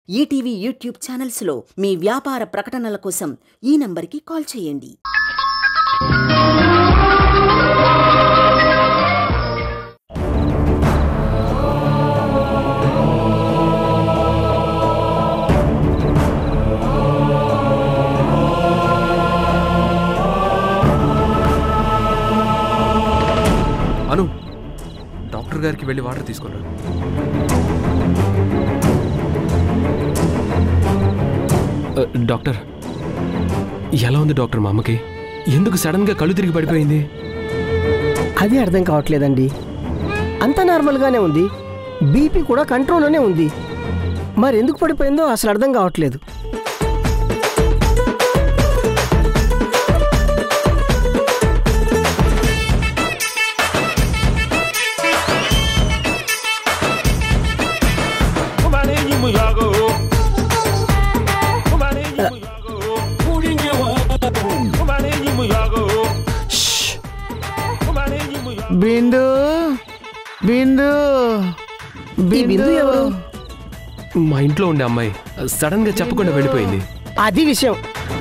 ETV YouTube ఛానల్స్లో మీ వ్యాపార ప్రకటనల కోసం ఈ నంబర్కి కాల్ చేయండి అను డాక్టర్ గారికి వెళ్ళి వాటర్ తీసుకురా అ, డాక్టర్ ఎలా ఉంది డాక్టర్ మా అమ్మకి ఎందుకు సడన్గా కళ్ళు తిరిగి పడిపోయింది అది అర్థం కావట్లేదండి అంతా నార్మల్గానే ఉంది బీపీ కూడా కంట్రోల్లోనే ఉంది మరి ఎందుకు పడిపోయిందో అసలు అర్థం కావట్లేదు బిందు బిందు ఈ బిందు ఎవరు మా ఇంట్లో ఉండే అమ్మాయి సడన్గా చెప్పకుండా వెళ్ళిపోయింది అది విషయం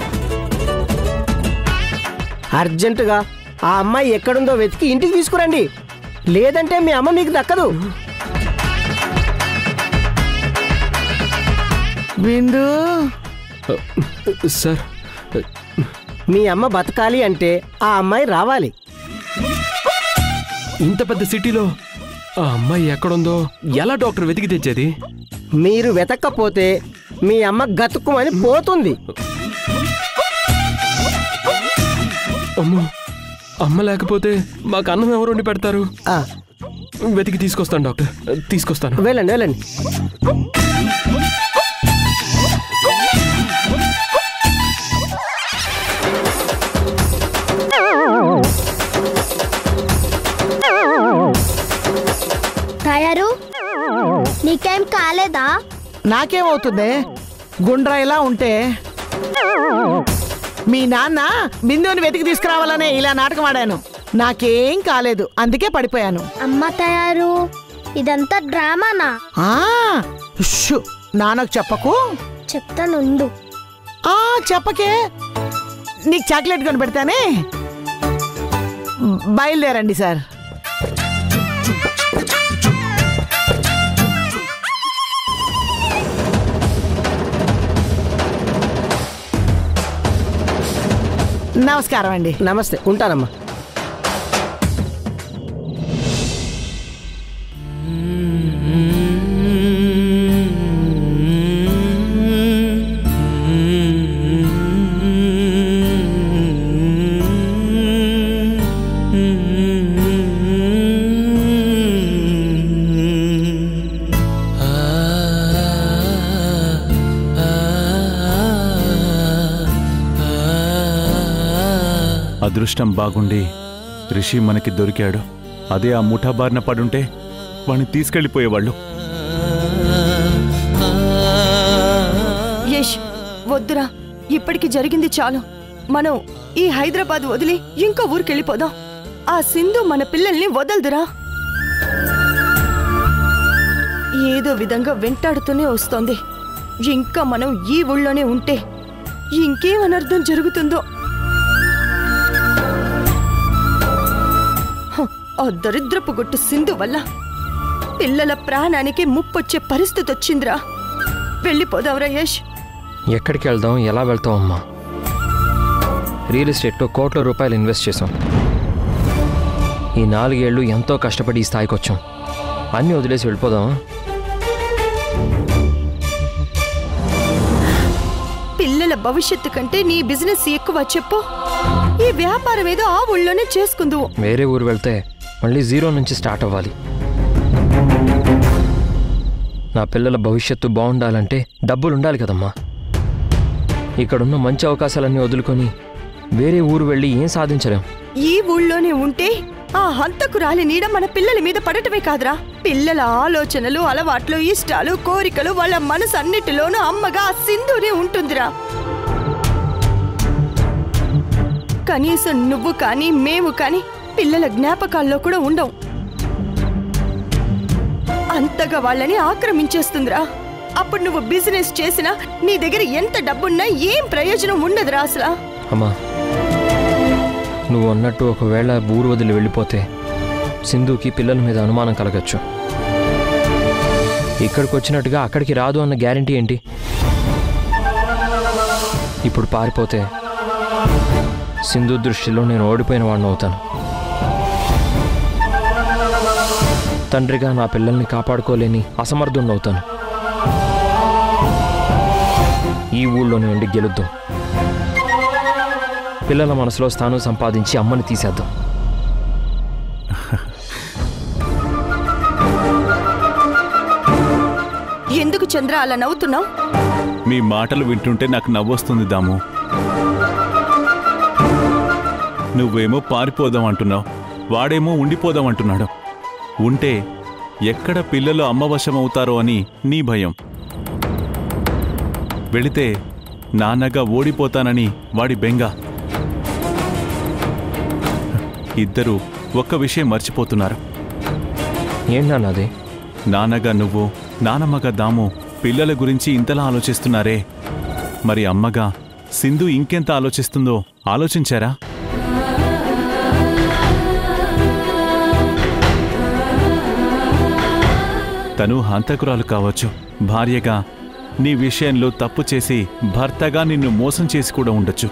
అర్జెంటుగా ఆ అమ్మాయి ఎక్కడుందో వెతికి ఇంటికి తీసుకురండి లేదంటే మీ అమ్మ మీకు దక్కదు బిందు అ, సార్ మీ అమ్మ బతకాలి అంటే ఆ అమ్మాయి రావాలి ఇంత పెద్ద సిటీలో ఆ అమ్మాయి ఎక్కడుందో ఎలా డాక్టర్ వెతికి తెచ్చేది మీరు వెతక్కపోతే మీ అమ్మ గతుక్కుమని పోతుంది అమ్మో అమ్మ లేకపోతే మాకు అన్నం ఎవరు వండి పెడతారు ఆ, వెతికి తీసుకొస్తాను డాక్టర్ తీసుకొస్తాను వెళ్ళండి వెళ్ళండి తయారు నీకేం కాలేదా నాకేమవుతుంది గుండ్రాయిలా ఉంటే మీ నాన్న బిందుని వెతికి తీసుకురావాలనే ఇలా నాటకం ఆడాను నాకేం కాలేదు అందుకే పడిపోయాను అమ్మ తయారు ఇదంతా డ్రామానా ఆ షు, నాన్నకు చెప్పకు చెప్తానుండు ఆ చెప్పకే నీకు చాక్లెట్ కొని పెడతానే బయలుదేరండి సార్ నమస్కారం అండి నమస్తే ఉంటానమ్మా అదృష్టం బాగుండి రిషి మనకి దొరికాడు అదే ఆ ముఠా బారిన పడుంటే వాడిని తీసుకెళ్ళిపోయేవాళ్ళు యష్ వద్దురా ఇప్పటికి జరిగింది చాలు మనం ఈ హైదరాబాద్ వదిలి ఇంకో ఊరికెళ్ళిపోదాం ఆ సింధు మన పిల్లల్ని వదలదురా ఏదో విధంగా వెంటాడుతూనే వస్తోంది ఇంకా మనం ఈ ఊళ్ళోనే ఉంటే ఇంకేం అనర్థం జరుగుతుందో హ, ఆ దరిద్రపు గుట్టు సింధు వల్ల పిల్లల ప్రాణానికి ముప్పొచ్చే పరిస్థితి వచ్చిందిరా వెళ్ళిపోదాంరా యష్ ఎక్కడికి వెళ్దాం ఎలా వెళ్తాం అమ్మా రియల్ ఎస్టేట్లో కోట్ల రూపాయలు ఇన్వెస్ట్ చేసాం ఈ నాలుగేళ్లు ఎంతో కష్టపడి ఈ స్థాయికి వచ్చాం అన్నీ వదిలేసి వెళ్ళిపోదామా పిల్లల భవిష్యత్తు కంటే నీ బిజినెస్ ఎక్కువ చెప్పు ఈ వ్యాపారం ఏదో ఆ ఊళ్ళోనే చేసుకుందువు వేరే ఊరు వెళ్తే మళ్ళీ జీరో నుంచి స్టార్ట్ అవ్వాలి నా పిల్లల భవిష్యత్తు బాగుండాలంటే డబ్బులు ఉండాలి కదమ్మా ఇక్కడున్న మంచి అవకాశాలన్నీ వదులుకొని వేరే ఊరు వెళ్ళి ఏం సాధించలేం ఈ ఊళ్ళోనే ఉంటే ఆ హంతకురాలి నీడ మన పిల్లల మీద పడటమే కాదురా పిల్లల ఆలోచనలు అలవాట్లు ఇష్టాలు కోరికలు వాళ్ళ మనసు అన్నిటిలోనూ అమ్మగా ఆ సింధునే ఉంటుందిరా కనీసం నువ్వు కానీ మేము కానీ పిల్లల జ్ఞాపకాల్లో కూడా ఉండవు అంతగా వాళ్ళని ఆక్రమించేస్తుందిరా అప్పుడు నువ్వు బిజినెస్ చేసినా నీ దగ్గర ఎంత డబ్బున్నా ఏం ప్రయోజనం ఉండదురా అసలు అమ్మా నువ్వు అన్నట్టు ఒకవేళ ఊరు వదిలి వెళ్ళిపోతే సింధుకి పిల్లల మీద అనుమానం కలగచ్చు ఇక్కడికి వచ్చినట్టుగా అక్కడికి రాదు అన్న గ్యారంటీ ఏంటి ఇప్పుడు పారిపోతే సింధు దృష్టిలో నేను ఓడిపోయిన వాడిని అవుతాను తండ్రిగా నా పిల్లల్ని కాపాడుకోలేని అసమర్థుణ్ణి అవుతాను ఈ ఊళ్ళోనే ఉండి గెలుద్దాం పిల్లల మనసులో స్థానం సంపాదించి అమ్మని తీసేద్దాం ఎందుకు చంద్ర అలా నవ్వుతున్నావు మీ మాటలు వింటుంటే నాకు నవ్వొస్తుంది దాము నువ్వేమో పారిపోదాం అంటున్నావు వాడేమో ఉండిపోదాం అంటున్నాడు ఉంటే ఎక్కడ పిల్లలు అమ్మవశం అవుతారో అని నీ భయం వెళితే నాన్నగా ఓడిపోతానని వాడి బెంగ ఇద్దరూ ఒక్క విషయం మర్చిపోతున్నారు ఏంటన్నది నాన్నగా నువ్వు నానమ్మగా దాము పిల్లల గురించి ఇంతలా ఆలోచిస్తున్నారే మరి అమ్మగా సింధు ఇంకెంత ఆలోచిస్తుందో ఆలోచించారా తను హంతకురాలు కావచ్చు భార్యగా నీ విషయంలో తప్పు చేసి భర్తగా నిన్ను మోసం చేసి కూడా ఉండొచ్చు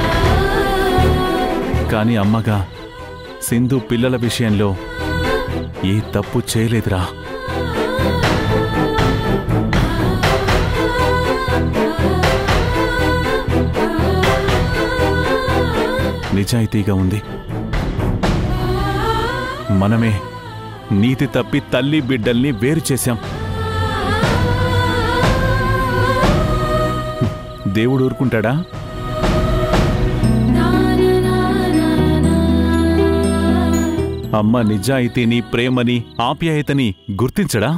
కానీ అమ్మగా సింధు పిల్లల విషయంలో ఏ తప్పు చేయలేదురా నిజాయితీగా ఉంది మనమే నీతి తప్పి తల్లి బిడ్డల్ని వేరు చేశాం దేవుడు ఊరుకుంటాడా అమ్మ నిజాయితీని ప్రేమని ఆప్యాయతని గుర్తించడా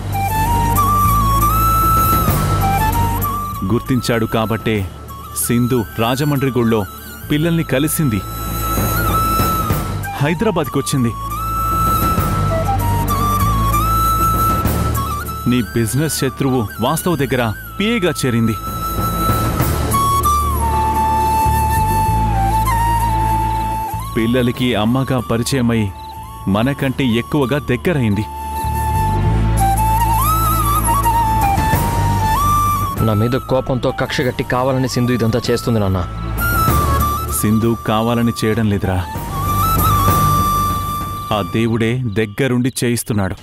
గుర్తించాడు కాబట్టే సింధు రాజమండ్రి గుళ్ళో పిల్లల్ని కలిసింది హైదరాబాద్కి వచ్చింది నీ బిజినెస్ శత్రువు వాస్తవ దగ్గర పిఏగా చేరింది పిల్లలకి అమ్మగా పరిచయమై మనకంటే ఎక్కువగా దగ్గరైంది నా మీద కోపంతో కక్ష గట్టి కావాలని సింధు ఇదంతా చేస్తుంది నాన్న సింధు కావాలని చేయడం లేదురా ఆ దేవుడే దగ్గరుండి చేయిస్తున్నాడు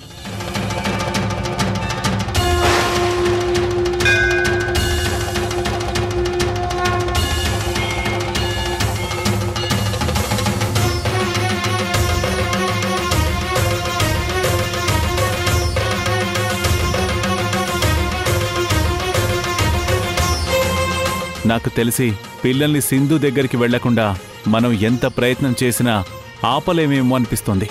నాకు తెలిసి పిల్లల్ని సింధు దగ్గరికి వెళ్లకుండా మనం ఎంత ప్రయత్నం చేసినా ఆపలేమేమో అనిపిస్తోంది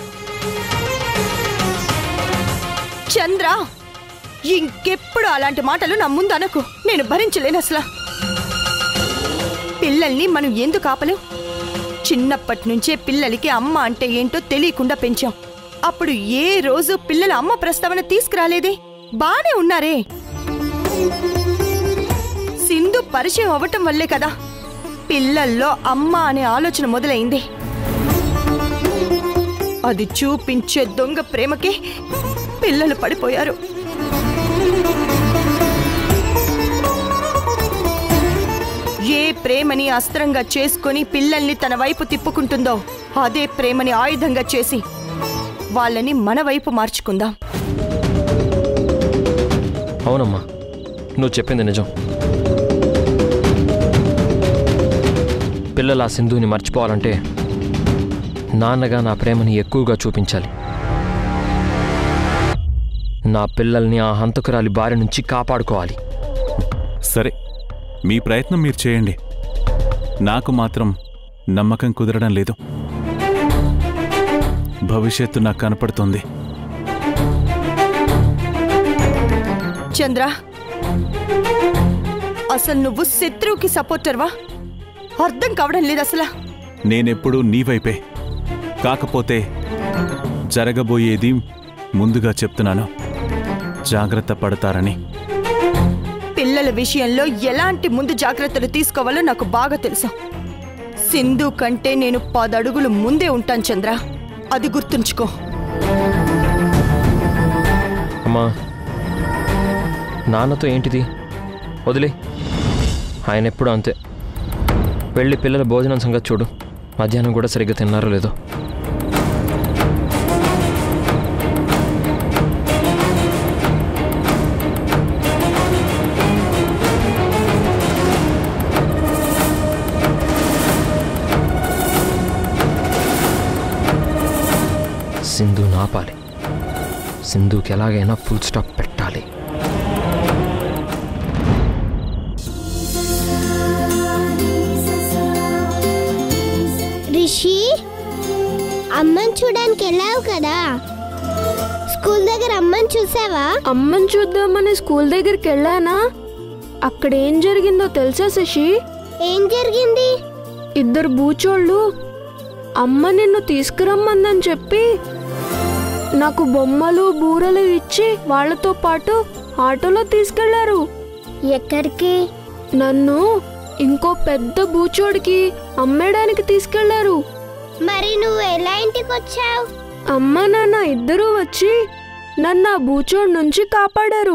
చంద్ర ఇంకెప్పుడు అలాంటి మాటలు నా ముందు అనకు నేను భరించలేను అసలు పిల్లల్ని మనం ఎందుకు ఆపలేం చిన్నప్పటి నుంచే పిల్లలకి అమ్మ అంటే ఏంటో తెలియకుండా పెంచాం అప్పుడు ఏ రోజు పిల్లల అమ్మ ప్రస్తావన తీసుకురాలేదే బానే ఉన్నారే సింధు పరిచయం అవ్వటం వల్లే కదా పిల్లల్లో అమ్మ అనే ఆలోచన మొదలైంది అది చూపించే దొంగ ప్రేమకే పిల్లలు పడిపోయారు ఏ ప్రేమని అస్త్రంగా చేసుకొని పిల్లల్ని తన వైపు తిప్పుకుంటుందో అదే ప్రేమని ఆయుధంగా చేసి వాళ్ళని మన వైపు మార్చుకుందాం అవునమ్మా నువ్వు చెప్పింది నిజం పిల్లలు ఆ సింధుని మర్చిపోవాలంటే నాన్నగా నా ప్రేమని ఎక్కువగా చూపించాలి నా పిల్లల్ని ఆ హంతకురాలి బారి నుంచి కాపాడుకోవాలి సరే మీ ప్రయత్నం మీరు చేయండి నాకు మాత్రం నమ్మకం కుదరడం లేదు భవిష్యత్తు నాకు కనపడుతుంది చంద్ర అసలు నువ్వు శత్రువుకి సపోర్టర్వా అర్థం కావడం లేదు అసలు నేనెప్పుడూ నీ వైపే కాకపోతే జరగబోయేది ముందుగా చెప్తున్నాను జాగ్రత్త పడతారని పిల్లల విషయంలో ఎలాంటి ముందు జాగ్రత్తలు తీసుకోవాలో నాకు బాగా తెలుసు సింధు కంటే నేను పదడుగులు ముందే ఉంటాను చంద్ర అది గుర్తుంచుకో అమ్మా నాన్నతో ఏంటిది వదిలే ఆయన ఎప్పుడు అంతే వెళ్ళి పిల్లల భోజనం సంగతి చూడు మధ్యాహ్నం కూడా సరిగ్గా తిన్నారో లేదో సింధు నాపాలి సింధుకి ఎలాగైనా ఫుల్ స్టాప్ పెట్టాలి రిషి అమ్మని చూడడానికి వెళ్ళావు కదా స్కూల్ దగ్గర అమ్మని చూసావా అమ్మని చూద్దామని స్కూల్ దగ్గరికి వెళ్ళానా అక్కడ ఏం జరిగిందో తెలుసా శశి ఏం జరిగింది ఇద్దరు బూచోళ్ళు అమ్మ నిన్ను తీసుకురమ్మందని చెప్పి నాకు బొమ్మలు బూరలు ఇచ్చి వాళ్ళతో పాటు ఆటోలో తీసుకెళ్లారు ఎక్కడికి నన్ను ఇంకో పెద్ద బూచోడికి అమ్మేయడానికి తీసుకెళ్లారు మరి నువ్వు ఎలా ఇంటికి వచ్చావు అమ్మ నాన్న ఇద్దరూ వచ్చి నన్ను ఆ బూచోడ్ నుంచి కాపాడారు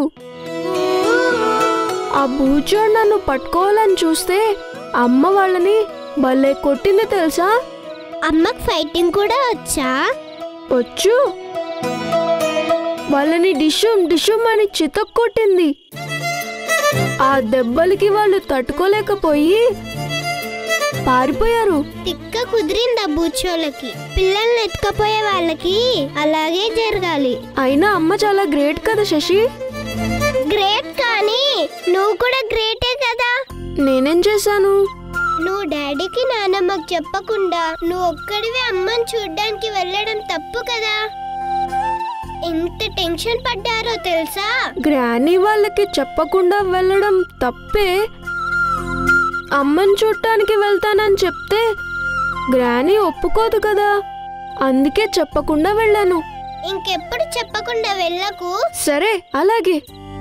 ఆ బూచోడ్ నన్ను పట్టుకోవాలని చూస్తే అమ్మ వాళ్ళని భలే కొట్టింది తెలుసా అమ్మకి ఫైటింగ్ కూడా వచ్చా వచ్చు వాళ్ళని డిషుమ్ డిషుమ్ అని చితక్కొట్టింది ఆ దెబ్బలకి వాళ్ళు తట్టుకోలేకపోయి పారిపోయారు తిక్క కుదిరిందా బూచోళ్ళకి పిల్లల్ని ఎత్తుకపోయే వాళ్ళకి అలాగే జరగాలి అయినా అమ్మ చాలా గ్రేట్ కదా శశి గ్రేట్ కానీ నువ్వు కూడా గ్రేటే కదా నేనేం చేశాను నువ్వు డాడీకి నానమ్మకి చెప్పకుండా నువ్వు ఒక్కడివే అమ్మని చూడ్డానికి వెళ్ళడం తప్పు కదా ఎంత టెన్షన్ పడ్డారో తెలుసా గ్రానీ వాళ్ళకి చెప్పకుండా వెళ్ళడం తప్పే అమ్మని చూడటానికి వెళ్తానని చెప్తే గ్రానీ ఒప్పుకోదు కదా అందుకే చెప్పకుండా వెళ్ళాను ఇంకెప్పుడు చెప్పకుండా వెళ్ళకు సరే అలాగే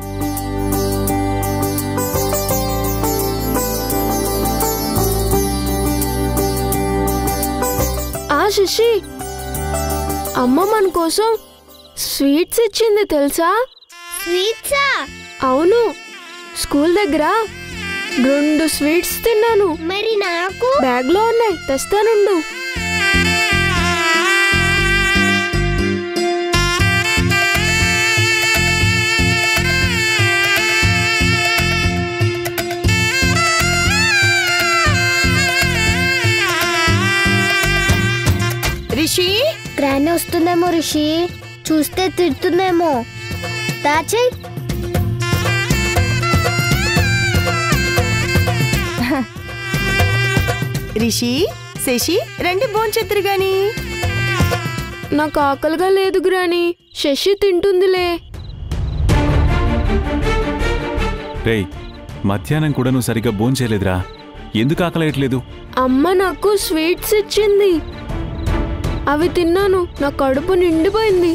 ఆ శశి అమ్మ మన కోసం స్వీట్స్ ఇచ్చింది తెలుసా స్వీట్సా అవును స్కూల్ దగ్గర రెండు స్వీట్స్ తిన్నాను మరి నాకు బ్యాగ్లో ఉన్నాయి తెస్తానుండు రిషి గ్రాండ్ వస్తుందేమో రిషి చూస్తే తిడుతుందేమో దాచేయ్ రిషి శశి రండి భోంచెత్తురు గాని నాకు ఆకలిగా లేదు గ్రాని శశి తింటుందిలే రేయ్ మధ్యాహ్నం కూడా నువ్వు సరిగ్గా భోంచేయలేదురా ఎందుకు ఆకలేయట్లేదు అమ్మ నాకు స్వీట్స్ ఇచ్చింది అవి తిన్నాను నా కడుపు నిండిపోయింది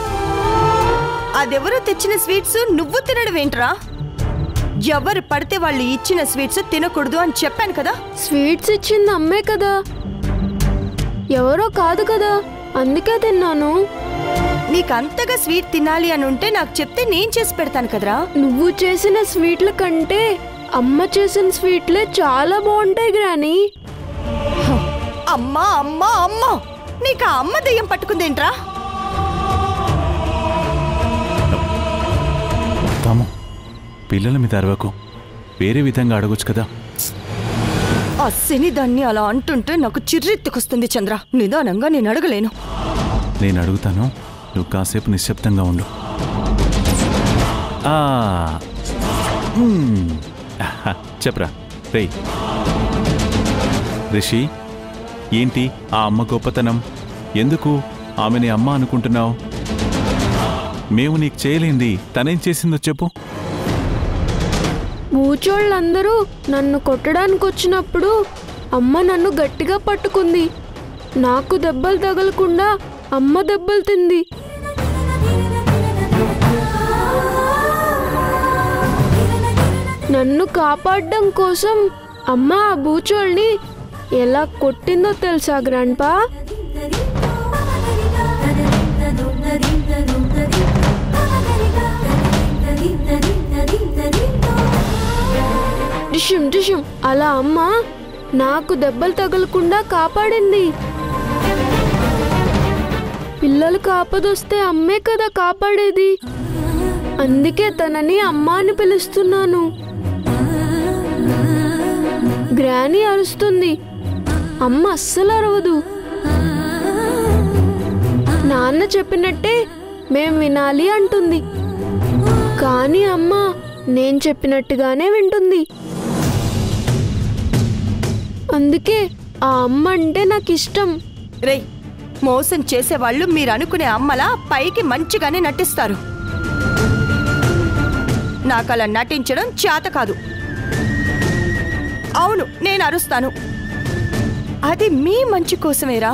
అదెవరో తెచ్చిన స్వీట్స్ నువ్వు తినడం ఏంట్రా ఎవరు పడితే వాళ్ళు ఇచ్చిన స్వీట్స్ తినకూడదు అని చెప్పాను కదా స్వీట్స్ ఇచ్చింది అమ్మే కదా ఎవరో కాదు కదా అందుకే తిన్నాను నీకు అంతగా స్వీట్ తినాలి అని ఉంటే నాకు చెప్తే నేను చేసి పెడతాను కదరా నువ్వు చేసిన స్వీట్ల కంటే అమ్మ చేసిన స్వీట్లే చాలా బాగుంటాయి గ్రాని అమ్మా అమ్మా అమ్మా నీకు ఆ అమ్మ దెయ్యం పట్టుకుందేంట్రా తాము పిల్లల మీద అరవకు వేరే విధంగా అడగొచ్చు కదా ఆ శని దాన్ని అలా అంటుంటే నాకు చిర్రెత్తుకొస్తుంది చంద్ర నిదానంగా నేను అడగలేను నేను అడుగుతాను నువ్వు కాసేపు నిశ్శబ్దంగా ఉండు ఆ, మ్మ్. ఆహా, చెప్పరా రేయ్ రిషి ఏంటి ఆ అమ్మ గొప్పతనం ఎందుకు ఆమెని అమ్మ అనుకుంటున్నావు మేము నీకు చేయలేంది తనేం చేసిందో చెప్పు ఊచోళ్ళందరూ నన్ను కొట్టడానికి వచ్చినప్పుడు అమ్మ నన్ను గట్టిగా పట్టుకుంది నాకు దెబ్బలు తగలకుండా అమ్మ దెబ్బలు తింది నన్ను కాపాడడం కోసం అమ్మ ఆ బూచోల్ని ఎలా కొట్టిందో తెలుసా గ్రాండ్పా డిషుం డిషుం అలా అమ్మ నాకు దెబ్బలు తగలకుండా కాపాడింది పిల్లలకు ఆపదొస్తే అమ్మే కదా కాపాడేది అందుకే తనని అమ్మ అని పిలుస్తున్నాను గ్రాని అరుస్తుంది అమ్మ అస్సలు అరవదు నాన్న చెప్పినట్టే మేం వినాలి అంటుంది కానీ అమ్మ నేను చెప్పినట్టుగానే వింటుంది అందుకే ఆ అమ్మ అంటే నాకు ఇష్టం రేయ్ మోసం చేసేవాళ్ళు మీరు అనుకునే అమ్మలా పైకి మంచిగానే నటిస్తారు నాకు అలా నటించడం చేత కాదు అవును నేను అరుస్తాను అది మీ మంచి కోసమేరా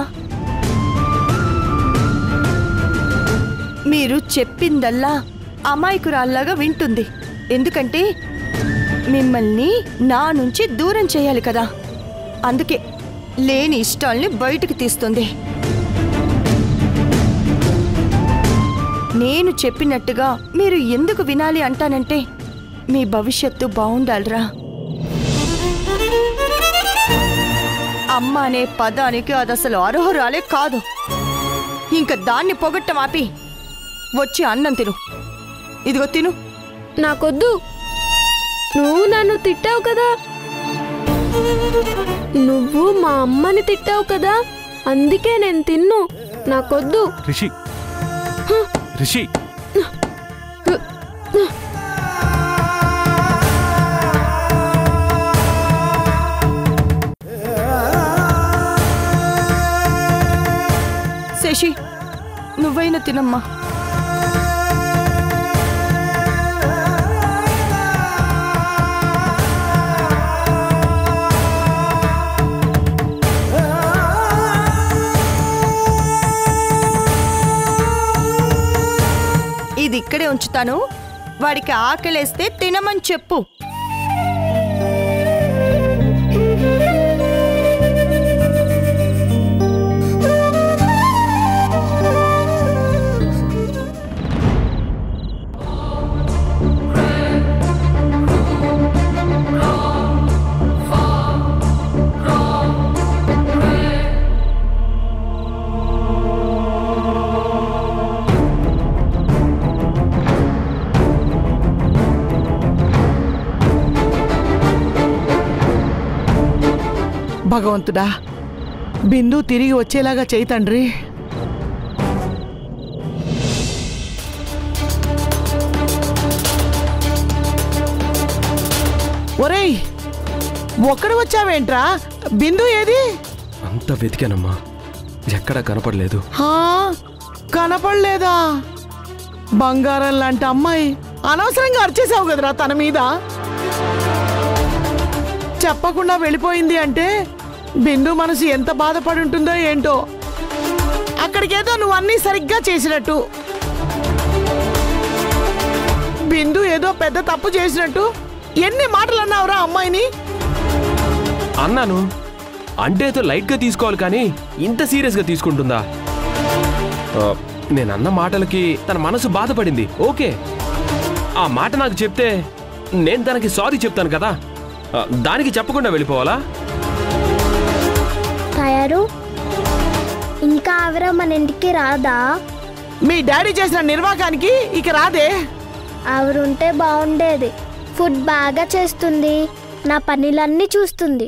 మీరు చెప్పిందల్లా అమాయకురాల్లాగా వింటుంది ఎందుకంటే మిమ్మల్ని నా నుంచి దూరం చేయాలి కదా అందుకే లేని ఇష్టాల్ని బయటికి తీస్తుంది నేను చెప్పినట్టుగా మీరు ఎందుకు వినాలి అంటానంటే మీ భవిష్యత్తు బాగుండాలిరా అమ్మ అనే పదానికి అది అసలు అర్హురాలే కాదు ఇంకా దాన్ని పొగట్టం ఆపి వచ్చి అన్నం తిను ఇదిగో తిను నాకొద్దు నువ్వు నన్ను తిట్టావు కదా నువ్వు మా అమ్మని తిట్టావు కదా అందుకే నేను తిన్ను నాకొద్దు రిషి రిషి శశి నువ్వైనా తినమ్మా ఇది ఇక్కడే ఉంచుతాను వాడికి ఆకలేస్తే తినమని చెప్పు భగవంతుడా బిందు తిరిగి వచ్చేలాగా చేయి తండ్రి ఒరేయ్ ఒక్కడు వచ్చావేంట్రా బిందు ఏది అంత వెతికానమ్మా ఎక్కడా కనపడలేదు హా కనపడలేదా బంగారం లాంటి అమ్మాయి అనవసరంగా అరిచేసావు కదరా తన మీద చెప్పకుండా వెళ్ళిపోయింది అంటే బిందు మనసు ఎంత బాధపడి ఉంటుందో ఏంటో అక్కడికేదో నువ్వు అన్నీ సరిగ్గా చేసినట్టు బిందు ఏదో పెద్ద తప్పు చేసినట్టు ఎన్ని మాటలు అన్నావురా అమ్మాయిని అన్నాను అంటే ఏదో లైట్గా తీసుకోవాలి కానీ ఇంత సీరియస్గా తీసుకుంటుందా ఆ, నేను అన్న మాటలకి తన మనసు బాధపడింది ఓకే ఆ మాట నాకు చెప్తే నేను తనకి సారీ చెప్తాను కదా ఆ, దానికి చెప్పకుండా వెళ్ళిపోవాలా తయారు ఇంకా ఆవిడ మన ఇంటికి రాదా మీ డాడీ చేసిన నిర్వాకానికి ఇక రాదే ఆవిడుంటే బాగుండేది ఫుడ్ బాగా చేస్తుంది నా పనులన్నీ చూస్తుంది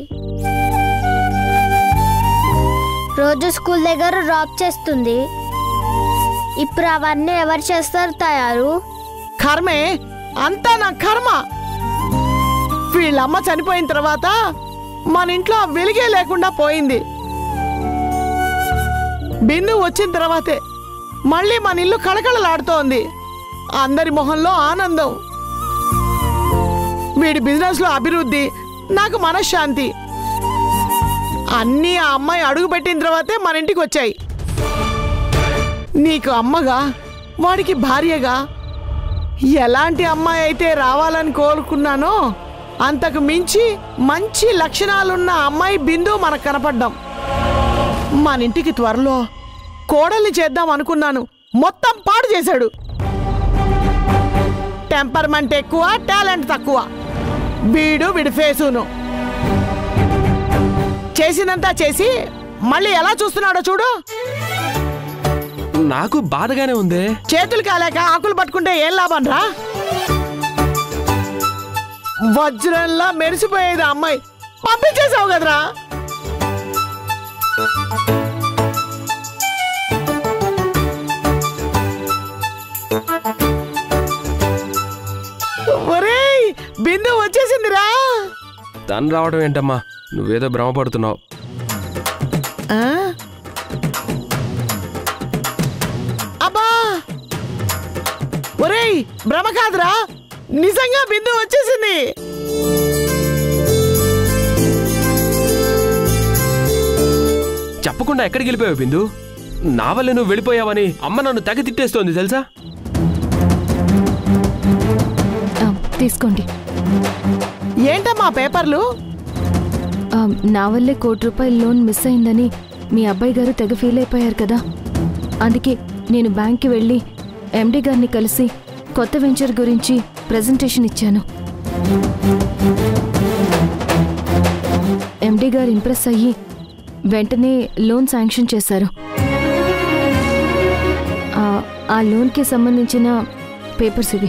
రోజు స్కూల్ దగ్గర డ్రాప్ చేస్తుంది ఇప్పుడు అవన్నీ ఎవరు చేస్తారు తయారు కర్మే అంతా నా కర్మ వీళ్ళమ్మ చనిపోయిన తర్వాత మన ఇంట్లో ఆ వెలుగే లేకుండా పోయింది బిందు వచ్చిన తర్వాతే మళ్ళీ మన ఇల్లు కళకళలాడుతోంది అందరి మొహంలో ఆనందం వీడి బిజినెస్ లో అభివృద్ధి నాకు మనశ్శాంతి అన్నీ ఆ అమ్మాయి అడుగు పెట్టిన తర్వాతే మన ఇంటికి వచ్చాయి నీకు అమ్మగా వాడికి భార్యగా ఎలాంటి అమ్మాయి అయితే రావాలని కోరుకున్నానో అంతకు మించి మంచి లక్షణాలున్న అమ్మాయి బిందు మనకు కనపడ్డాం మన ఇంటికి త్వరలో కోడల్ని చేద్దాం అనుకున్నాను మొత్తం పాడు చేశాడు టెంపర్మెంట్ ఎక్కువ టాలెంట్ తక్కువ వీడు వీడి ఫేసును చేసినంతా చేసి మళ్ళీ ఎలా చూస్తున్నాడో చూడు నాకు బాధగానే ఉందే చేతులు కాలేక ఆకులు పట్టుకుంటే ఏం లాభం రా వజ్రంలా మెరిసిపోయేది ఆ అమ్మాయి పంపించేసావు కదరా ఒరేయ్ బిందు వచ్చేసిందిరా తను రావడం ఏంటమ్మా నువ్వేదో భ్రమపడుతున్నావు ఆ? అబ్బా ఒరేయ్ భ్రమ కాదురా నిజంగా బిందు వచ్చేసింది చెప్పకుండా ఎక్కడికి వెళ్ళిపోయావు బిందు నా వల్లే నువ్వు వెళ్ళిపోయావని అమ్మ నన్ను తెగ తిట్టేస్తోంది తెలుసా ఆ, తీసుకోండి ఏంటమ్మా పేపర్లు ఆ, నా వల్లే కోటి రూపాయల లోన్ మిస్ అయిందని మీ అబ్బాయి గారు తెగ ఫీల్ అయిపోయారు కదా అందుకే నేను బ్యాంక్కి వెళ్ళి ఎండి గారిని కలిసి కొత్త వెంచర్ గురించి ప్రెజెంటేషన్ ఇచ్చాను ఎండి గారు ఇంప్రెస్ అయ్యి వెంటనే లోన్ శాంక్షన్ చేశారు ఆ, ఆ లోన్కి సంబంధించిన పేపర్స్ ఇవి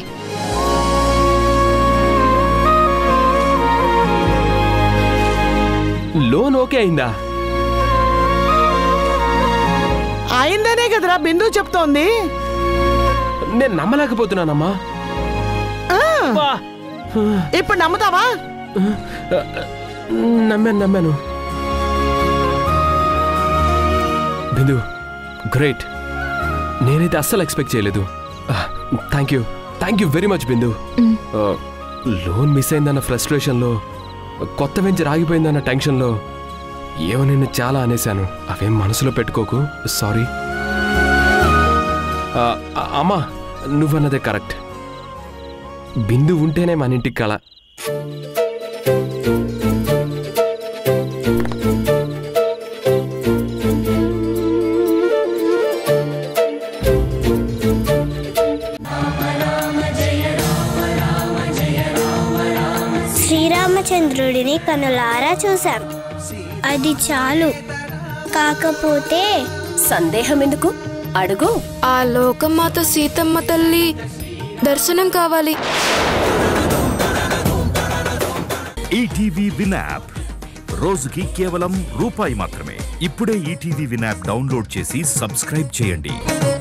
లోన్ ఓకే అయిందా అయిందనే కదరా బిందు చెప్తోంది నేను నమ్మలేకపోతున్నానమ్మా ఆ, వా! ఇప్పుడు నమ్ముతావా నమ్మాను నమ్మాను బిందు గ్రేట్ నేనైతే అస్సలు ఎక్స్పెక్ట్ చేయలేదు thank you thank you very much Bindu ఆ, లోన్ మిస్ అయిందన్న ఫ్రస్ట్రేషన్లో కొత్త వెంచర్ ఆగిపోయిందన్న టెన్షన్లో ఏమో నేను చాలా అనేశాను అవేం మనసులో పెట్టుకోకు సారీ అమ్మా నువ్వన్నదే కరెక్ట్ బిందు ఉంటేనే మన ఇంటికి కళ శ్రీరామచంద్రుడిని కనులారా చూశాం అది చాలు కాకపోతే సందేహం ఎందుకు అడుగు ఆ లోకమాత సీతమ్మ తల్లి దర్శనం కావాలి ఈటీవీ విన్ యాప్ రోజుకి కేవలం రూపాయి మాత్రమే ఇప్పుడే ఈటీవీ విన్ యాప్ డౌన్లోడ్ చేసి సబ్స్క్రైబ్ చేయండి